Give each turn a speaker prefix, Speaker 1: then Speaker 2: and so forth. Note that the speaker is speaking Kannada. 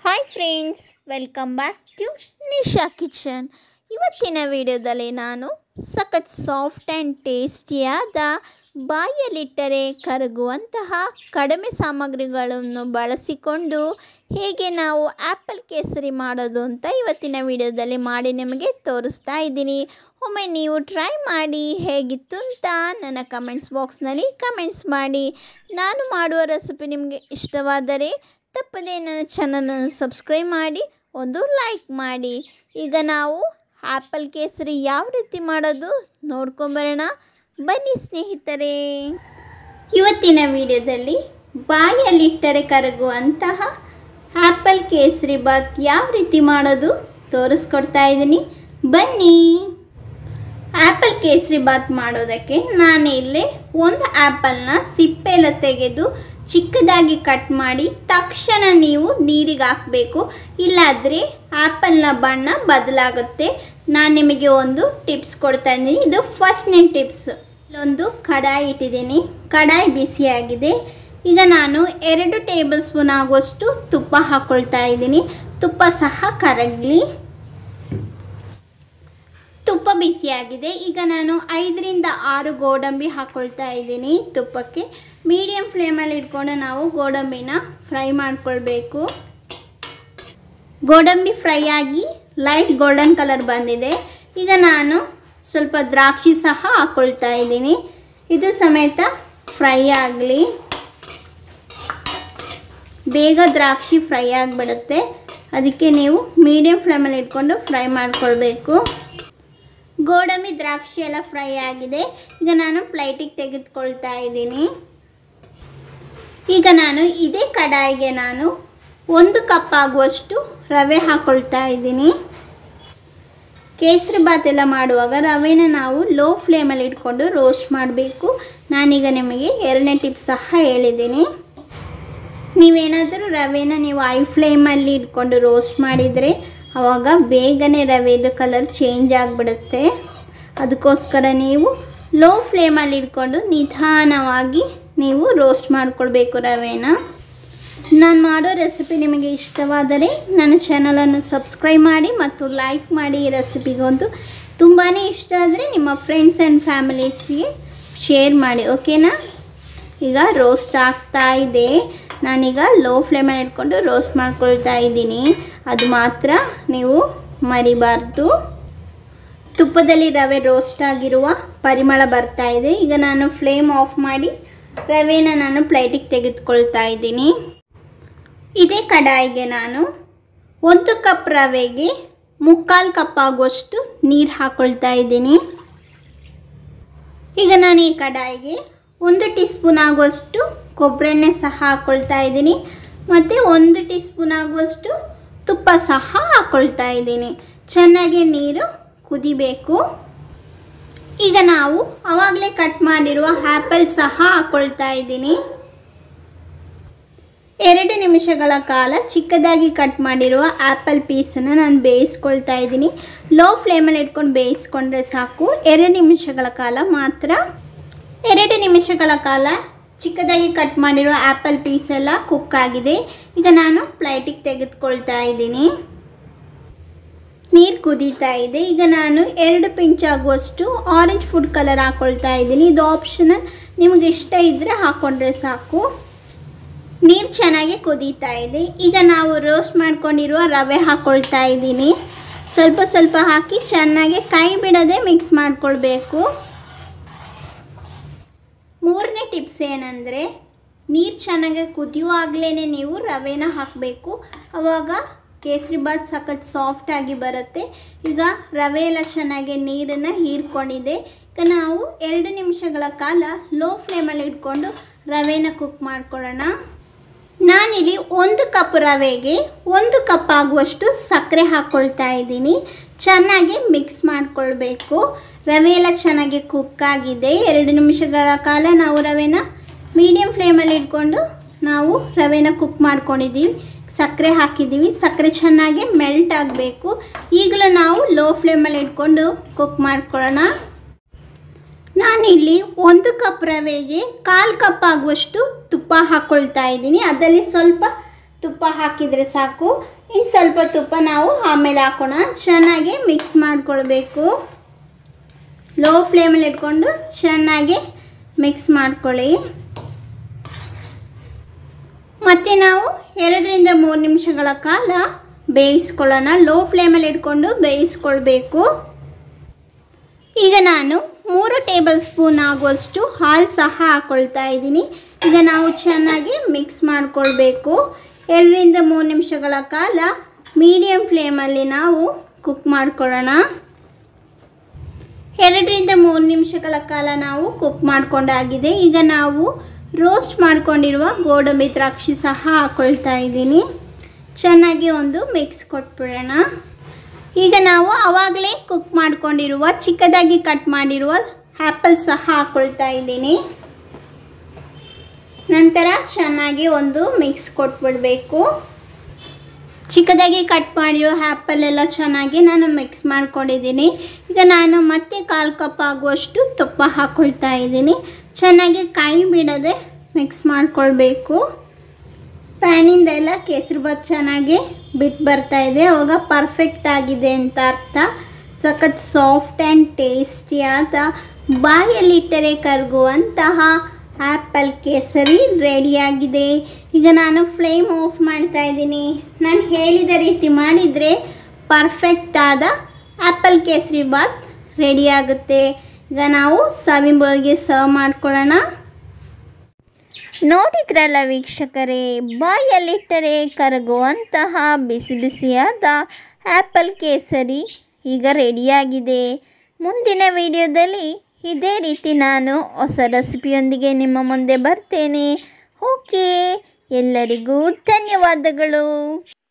Speaker 1: hi friends welcome back to Nisha kitchen ಇವತ್ತಿನ ವಿಡಿಯೋದಲ್ಲಿ ನಾನು ಸಖತ್ ಸಾಫ್ಟ್ ಆ್ಯಂಡ್ ಟೇಸ್ಟಿಯಾದ ಬಾಯಲ್ಲಿಟ್ಟರೆ ಕರಗುವಂತಹ ಕಡಿಮೆ ಸಾಮಗ್ರಿಗಳನ್ನು ಬಳಸಿಕೊಂಡು ಹೇಗೆ ನಾವು ಆ್ಯಪಲ್ ಕೇಸರಿ ಮಾಡೋದು ಅಂತ ಇವತ್ತಿನ ವಿಡಿಯೋದಲ್ಲಿ ಮಾಡಿ ನಿಮಗೆ ತೋರಿಸ್ತಾ ಇದ್ದೀನಿ ಒಮ್ಮೆ ನೀವು ಟ್ರೈ ಮಾಡಿ ಹೇಗಿತ್ತು ಅಂತ ನನ್ನ ಕಮೆಂಟ್ಸ್ ಬಾಕ್ಸ್ನಲ್ಲಿ ಕಮೆಂಟ್ಸ್ ಮಾಡಿ ನಾನು ಮಾಡುವ ರೆಸಿಪಿ ನಿಮಗೆ ಇಷ್ಟವಾದರೆ ತಪ್ಪದೇ ನನ್ನ ಚಾನಲನ್ನು ಸಬ್ಸ್ಕ್ರೈಬ್ ಮಾಡಿ ಒಂದು ಲೈಕ್ ಮಾಡಿ ಈಗ ನಾವು ಆ್ಯಪಲ್ ಕೇಸರಿ ಯಾವ ರೀತಿ ಮಾಡೋದು ನೋಡ್ಕೊಂಬರೋಣ ಬನ್ನಿ ಸ್ನೇಹಿತರೆ ಇವತ್ತಿನ ವಿಡಿಯೋದಲ್ಲಿ ಬಾಯಲ್ಲಿಟ್ಟರೆ ಕರಗುವಂತಹ ಆ್ಯಪಲ್ ಕೇಸರಿ ಬಾತ್ ಯಾವ ರೀತಿ ಮಾಡೋದು ತೋರಿಸ್ಕೊಡ್ತಾ ಇದ್ದೀನಿ ಬನ್ನಿ ಆ್ಯಪಲ್ ಕೇಸರಿ ಬಾತ್ ಮಾಡೋದಕ್ಕೆ ನಾನು ಇಲ್ಲಿ ಒಂದು ಆ್ಯಪಲ್ನ ಸಿಪ್ಪೆಲ್ಲ ತೆಗೆದು ಚಿಕ್ಕದಾಗಿ ಕಟ್ ಮಾಡಿ ತಕ್ಷಣ ನೀವು ನೀರಿಗೆ ಹಾಕಬೇಕು ಇಲ್ಲಾದರೆ ಆ್ಯಪಲ್ನ ಬಣ್ಣ ಬದಲಾಗುತ್ತೆ ನಾನು ನಿಮಗೆ ಒಂದು ಟಿಪ್ಸ್ ಕೊಡ್ತಾ ಇದ್ದೀನಿ ಇದು ಫಸ್ಟ್ನೇ ಟಿಪ್ಸ್ ಇಲ್ಲೊಂದು ಕಡಾಯಿ ಇಟ್ಟಿದ್ದೀನಿ ಕಡಾಯಿ ಬಿಸಿಯಾಗಿದೆ ಈಗ ನಾನು ಎರಡು ಟೇಬಲ್ ಸ್ಪೂನ್ ಆಗುವಷ್ಟು ತುಪ್ಪ ಹಾಕ್ಕೊಳ್ತಾ ಇದ್ದೀನಿ ತುಪ್ಪ ಸಹ ಕರಗಲಿ ತುಪ್ಪ ಬಿಸಿಯಾಗಿದೆ ಈಗ ನಾನು ಐದರಿಂದ ಆರು ಗೋಡಂಬಿ ಹಾಕ್ಕೊಳ್ತಾ ಇದ್ದೀನಿ ತುಪ್ಪಕ್ಕೆ ಮೀಡಿಯಮ್ ಫ್ಲೇಮಲ್ಲಿ ಇಟ್ಕೊಂಡು ನಾವು ಗೋಡಂಬಿನ ಫ್ರೈ ಮಾಡ್ಕೊಳ್ಬೇಕು ಗೋಡಂಬಿ ಫ್ರೈ ಆಗಿ ಲೈಟ್ ಗೋಲ್ಡನ್ ಕಲರ್ ಬಂದಿದೆ ಈಗ ನಾನು ಸ್ವಲ್ಪ ದ್ರಾಕ್ಷಿ ಸಹ ಹಾಕ್ಕೊಳ್ತಾ ಇದ್ದೀನಿ ಇದು ಸಮೇತ ಫ್ರೈ ಆಗಲಿ ಬೇಗ ದ್ರಾಕ್ಷಿ ಫ್ರೈ ಆಗಿಬಿಡುತ್ತೆ ಅದಕ್ಕೆ ನೀವು ಮೀಡಿಯಮ್ ಫ್ಲೇಮಲ್ಲಿ ಇಟ್ಕೊಂಡು ಫ್ರೈ ಮಾಡ್ಕೊಳ್ಬೇಕು ಗೋಡಂಬಿ ದ್ರಾಕ್ಷಿ ಎಲ್ಲ ಫ್ರೈ ಆಗಿದೆ ಈಗ ನಾನು ಪ್ಲೇಟಿಗೆ ತೆಗೆದುಕೊಳ್ತಾ ಇದ್ದೀನಿ ಈಗ ನಾನು ಇದೇ ಕಡಾಯಿಗೆ ನಾನು ಒಂದು ಕಪ್ ಆಗುವಷ್ಟು ರವೆ ಹಾಕ್ಕೊಳ್ತಾ ಇದ್ದೀನಿ ಕೇಸರಿ ಬಾತ್ ಎಲ್ಲ ಮಾಡುವಾಗ ರವೆನ ನಾವು ಲೋ ಫ್ಲೇಮಲ್ಲಿ ಇಟ್ಕೊಂಡು ರೋಸ್ಟ್ ಮಾಡಬೇಕು ನಾನೀಗ ನಿಮಗೆ ಎರಡನೇ ಟಿಪ್ ಸಹ ಹೇಳಿದ್ದೀನಿ ನೀವೇನಾದರೂ ರವೆನ ನೀವು ಐ ಫ್ಲೇಮಲ್ಲಿ ಇಟ್ಕೊಂಡು ರೋಸ್ಟ್ ಮಾಡಿದರೆ ಆವಾಗ ಬೇಗನೆ ರವೆದು ಕಲರ್ ಚೇಂಜ್ ಆಗಿಬಿಡುತ್ತೆ ಅದಕ್ಕೋಸ್ಕರ ನೀವು ಲೋ ಫ್ಲೇಮಲ್ಲಿ ಇಟ್ಕೊಂಡು ನಿಧಾನವಾಗಿ ನೀವು ರೋಸ್ಟ್ ಮಾಡ್ಕೊಳ್ಬೇಕು ರವೆನ ನಾನು ಮಾಡೋ ರೆಸಿಪಿ ನಿಮಗೆ ಇಷ್ಟವಾದರೆ ನನ್ನ ಚಾನಲನ್ನು ಸಬ್ಸ್ಕ್ರೈಬ್ ಮಾಡಿ ಮತ್ತು ಲೈಕ್ ಮಾಡಿ ಈ ರೆಸಿಪಿಗೊಂದು ತುಂಬಾ ಇಷ್ಟ ಆದರೆ ನಿಮ್ಮ ಫ್ರೆಂಡ್ಸ್ ಆ್ಯಂಡ್ ಫ್ಯಾಮಿಲೀಸ್ಗೆ ಶೇರ್ ಮಾಡಿ ಓಕೆನಾ ಈಗ ರೋಸ್ಟ್ ಆಗ್ತಾ ಇದೆ ನಾನೀಗ ಲೋ ಫ್ಲೇಮಲ್ಲಿ ಇಟ್ಕೊಂಡು ರೋಸ್ಟ್ ಮಾಡ್ಕೊಳ್ತಾ ಇದ್ದೀನಿ ಅದು ಮಾತ್ರ ನೀವು ಮರಿಬಾರ್ದು ತುಪ್ಪದಲ್ಲಿ ರವೆ ರೋಸ್ಟ್ ಆಗಿರುವ ಪರಿಮಳ ಬರ್ತಾ ಇದೆ ಈಗ ನಾನು ಫ್ಲೇಮ್ ಆಫ್ ಮಾಡಿ ರವೆನ ನಾನು ಪ್ಲೇಟಿಗೆ ತೆಗೆದುಕೊಳ್ತಾ ಇದ್ದೀನಿ ಇದೇ ಕಡಾಯಿಗೆ ನಾನು ಒಂದು ಕಪ್ ರವೆಗೆ ಮುಕ್ಕಾಲು ಕಪ್ ಆಗುವಷ್ಟು ನೀರು ಹಾಕ್ಕೊಳ್ತಾ ಇದ್ದೀನಿ ಈಗ ನಾನು ಈ ಕಡಾಯಿಗೆ ಒಂದು ಟೀ ಸ್ಪೂನ್ ಆಗುವಷ್ಟು ಕೊಬ್ಬರೆಣ್ಣೆ ಸಹ ಹಾಕ್ಕೊಳ್ತಾ ಇದ್ದೀನಿ ಮತ್ತು ಒಂದು ಟೀ ಸ್ಪೂನ್ ಆಗುವಷ್ಟು ತುಪ್ಪ ಸಹ ಹಾಕ್ಕೊಳ್ತಾ ಇದ್ದೀನಿ ಚೆನ್ನಾಗಿ ನೀರು ಕುದಿಬೇಕು ಈಗ ನಾವು ಆವಾಗಲೇ ಕಟ್ ಮಾಡಿರುವ ಆ್ಯಪಲ್ ಸಹ ಹಾಕ್ಕೊಳ್ತಾ ಇದ್ದೀನಿ ಎರಡು ನಿಮಿಷಗಳ ಕಾಲ ಚಿಕ್ಕದಾಗಿ ಕಟ್ ಮಾಡಿರುವ ಆ್ಯಪಲ್ ಪೀಸನ್ನು ನಾನು ಬೇಯಿಸ್ಕೊಳ್ತಾ ಇದ್ದೀನಿ ಲೋ ಫ್ಲೇಮಲ್ಲಿ ಇಟ್ಕೊಂಡು ಬೇಯಿಸ್ಕೊಂಡ್ರೆ ಸಾಕು ಎರಡು ನಿಮಿಷಗಳ ಕಾಲ ಮಾತ್ರ ಎರಡು ನಿಮಿಷಗಳ ಕಾಲ ಚಿಕ್ಕದಾಗಿ ಕಟ್ ಮಾಡಿರುವ ಆ್ಯಪಲ್ ಪೀಸ್ ಎಲ್ಲ ಕುಕ್ ಆಗಿದೆ ಈಗ ನಾನು ಪ್ಲೇಟಿಗೆ ತೆಗೆದುಕೊಳ್ತಾ ಇದ್ದೀನಿ ನೀರು ಕುದೀತಾ ಇದೆ ಈಗ ನಾನು ಎರಡು ಪಿಂಚ್ ಆಗುವಷ್ಟು ಆರೆಂಜ್ ಫುಡ್ ಕಲರ್ ಹಾಕ್ಕೊಳ್ತಾ ಇದ್ದೀನಿ ಇದು ಆಪ್ಷನಲ್ ನಿಮಗೆ ಇಷ್ಟ ಇದ್ದರೆ ಹಾಕ್ಕೊಂಡ್ರೆ ಸಾಕು ನೀರು ಚೆನ್ನಾಗಿ ಕುದೀತಾ ಇದೆ ಈಗ ನಾವು ರೋಸ್ಟ್ ಮಾಡ್ಕೊಂಡಿರುವ ರವೆ ಹಾಕ್ಕೊಳ್ತಾ ಇದ್ದೀನಿ ಸ್ವಲ್ಪ ಸ್ವಲ್ಪ ಹಾಕಿ ಚೆನ್ನಾಗಿ ಕೈ ಬಿಡದೆ ಮಿಕ್ಸ್ ಮಾಡ್ಕೊಳ್ಬೇಕು ಮೂರನೇ ಟಿಪ್ಸ್ ಏನಂದರೆ ನೀರು ಚೆನ್ನಾಗಿ ಕುದಿಯುವಾಗಲೇ ನೀವು ರವೆನ ಹಾಕಬೇಕು ಆವಾಗ ಕೇಸರಿ ಬಾತ್ ಸಖತ್ ಸಾಫ್ಟಾಗಿ ಬರುತ್ತೆ ಈಗ ರವೆ ಎಲ್ಲ ಚೆನ್ನಾಗಿ ನೀರನ್ನು ಹೀರ್ಕೊಂಡಿದೆ ಈಗ ನಾವು ಎರಡು ನಿಮಿಷಗಳ ಕಾಲ ಲೋ ಫ್ಲೇಮಲ್ಲಿ ಇಟ್ಕೊಂಡು ರವೆನ ಕುಕ್ ಮಾಡ್ಕೊಳ್ಳೋಣ ನಾನಿಲ್ಲಿ ಒಂದು ಕಪ್ ರವೆಗೆ ಒಂದು ಕಪ್ ಆಗುವಷ್ಟು ಸಕ್ಕರೆ ಹಾಕ್ಕೊಳ್ತಾ ಇದ್ದೀನಿ ಚೆನ್ನಾಗಿ ಮಿಕ್ಸ್ ಮಾಡಿಕೊಳ್ಬೇಕು ರವೆ ಎಲ್ಲ ಚೆನ್ನಾಗಿ ಕುಕ್ ಆಗಿದೆ ಎರಡು ನಿಮಿಷಗಳ ಕಾಲ ನಾವು ರವೆನ ಮೀಡಿಯಮ್ ಫ್ಲೇಮಲ್ಲಿ ಇಟ್ಕೊಂಡು ನಾವು ರವೆನ ಕುಕ್ ಮಾಡ್ಕೊಂಡಿದ್ದೀವಿ ಸಕ್ಕರೆ ಹಾಕಿದ್ದೀವಿ ಸಕ್ಕರೆ ಚೆನ್ನಾಗಿ ಮೆಲ್ಟ್ ಆಗಬೇಕು ಈಗಲೂ ನಾವು ಲೋ ಫ್ಲೇಮಲ್ಲಿ ಇಟ್ಕೊಂಡು ಕುಕ್ ಮಾಡ್ಕೊಳ್ಳೋಣ ನಾನಿಲ್ಲಿ ಒಂದು ಕಪ್ ರವೆಗೆ ಕಾಲು ಕಪ್ ಆಗುವಷ್ಟು ತುಪ್ಪ ಹಾಕ್ಕೊಳ್ತಾ ಇದ್ದೀನಿ ಅದರಲ್ಲಿ ಸ್ವಲ್ಪ ತುಪ್ಪ ಹಾಕಿದರೆ ಸಾಕು ಇನ್ನು ಸ್ವಲ್ಪ ತುಪ್ಪ ನಾವು ಆಮೇಲೆ ಹಾಕೋಣ ಚೆನ್ನಾಗಿ ಮಿಕ್ಸ್ ಮಾಡಿಕೊಳ್ಬೇಕು ಲೋ ಫ್ಲೇಮಲ್ಲಿ ಇಟ್ಕೊಂಡು ಚೆನ್ನಾಗಿ ಮಿಕ್ಸ್ ಮಾಡ್ಕೊಳ್ಳಿ ಮತ್ತು ನಾವು ಎರಡರಿಂದ ಮೂರು ನಿಮಿಷಗಳ ಕಾಲ ಬೇಯಿಸ್ಕೊಳ್ಳೋಣ ಲೋ ಫ್ಲೇಮಲ್ಲಿ ಇಟ್ಕೊಂಡು ಬೇಯಿಸ್ಕೊಳ್ಬೇಕು ಈಗ ನಾನು ಮೂರು ಟೇಬಲ್ ಸ್ಪೂನ್ ಆಗುವಷ್ಟು ಹಾಲು ಸಹ ಹಾಕ್ಕೊಳ್ತಾ ಇದ್ದೀನಿ ಈಗ ನಾವು ಚೆನ್ನಾಗಿ ಮಿಕ್ಸ್ ಮಾಡಿಕೊಳ್ಬೇಕು ಎರಡರಿಂದ ಮೂರು ನಿಮಿಷಗಳ ಕಾಲ ಮೀಡಿಯಮ್ ಫ್ಲೇಮಲ್ಲಿ ನಾವು ಕುಕ್ ಮಾಡ್ಕೊಳ್ಳೋಣ ಎರಡರಿಂದ ಮೂರು ನಿಮಿಷಗಳ ಕಾಲ ನಾವು ಕುಕ್ ಮಾಡ್ಕೊಂಡಾಗಿದೆ ಈಗ ನಾವು ರೋಸ್ಟ್ ಮಾಡ್ಕೊಂಡಿರುವ ಗೋಡಂಬಿ ದ್ರಾಕ್ಷಿ ಸಹ ಹಾಕ್ಕೊಳ್ತಾ ಇದ್ದೀನಿ ಚೆನ್ನಾಗಿ ಒಂದು ಮಿಕ್ಸ್ ಕೊಟ್ಬಿಡೋಣ ಈಗ ನಾವು ಆವಾಗಲೇ ಕುಕ್ ಮಾಡ್ಕೊಂಡಿರುವ ಚಿಕ್ಕದಾಗಿ ಕಟ್ ಮಾಡಿರುವ ಆ್ಯಪಲ್ ಸಹ ಹಾಕ್ಕೊಳ್ತಾ ಇದ್ದೀನಿ ನಂತರ ಚೆನ್ನಾಗಿ ಒಂದು ಮಿಕ್ಸ್ ಕೊಟ್ಬಿಡಬೇಕು ಚಿಕ್ಕದಾಗಿ ಕಟ್ ಮಾಡಿರೋ ಆ್ಯಪಲ್ ಎಲ್ಲ ಚೆನ್ನಾಗಿ ನಾನು ಮಿಕ್ಸ್ ಮಾಡ್ಕೊಂಡಿದ್ದೀನಿ ಈಗ ನಾನು ಮತ್ತೆ ಕಾಲು ಕಪ್ ಆಗುವಷ್ಟು ತುಪ್ಪ ಹಾಕ್ಕೊಳ್ತಾ ಇದ್ದೀನಿ ಚೆನ್ನಾಗಿ ಕೈ ಬಿಡದೆ ಮಿಕ್ಸ್ ಮಾಡ್ಕೊಳ್ಬೇಕು ಪ್ಯಾನಿಂದ ಎಲ್ಲ ಕೇಸರಿ ಭಾತ್ ಚೆನ್ನಾಗಿ ಬಿಟ್ಟು ಬರ್ತಾ ಇದೆ ಅವಾಗ ಪರ್ಫೆಕ್ಟ್ ಆಗಿದೆ ಅಂತ ಅರ್ಥ ಸಖತ್ ಸಾಫ್ಟ್ ಆ್ಯಂಡ್ ಟೇಸ್ಟಿಯಾದ ಬಾಯಲ್ಲಿಟ್ಟರೆ ಕರಗುವಂತಹ ಆ್ಯಪಲ್ ಕೇಸರಿ ರೆಡಿಯಾಗಿದೆ ಈಗ ನಾನು ಫ್ಲೇಮ್ ಆಫ್ ಮಾಡ್ತಾ ಇದ್ದೀನಿ ನಾನು ಹೇಳಿದ ರೀತಿ ಮಾಡಿದರೆ ಪರ್ಫೆಕ್ಟ್ ಆದ ಆ್ಯಪಲ್ ಕೇಸರಿ ಬಾತ್ ರೆಡಿಯಾಗುತ್ತೆ ಈಗ ನಾವು ಸಾವಿನ ಬೋಲ್ಗೆ ಸರ್ವ್ ಮಾಡ್ಕೊಳ್ಳೋಣ ನೋಡಿದ್ರಲ್ಲ ವೀಕ್ಷಕರೇ ಬಾಯಲ್ಲಿಟ್ಟರೆ ಕರಗುವಂತಹ ಬಿಸಿ ಬಿಸಿಯಾದ ಆ್ಯಪಲ್ ಕೇಸರಿ ಈಗ ರೆಡಿಯಾಗಿದೆ ಮುಂದಿನ ವಿಡಿಯೋದಲ್ಲಿ ಇದೇ ರೀತಿ ನಾನು ಹೊಸ ರೆಸಿಪಿಯೊಂದಿಗೆ ನಿಮ್ಮ ಮುಂದೆ ಬರ್ತೇನೆ ಓಕೆ ಎಲ್ಲರಿಗೂ ಧನ್ಯವಾದಗಳು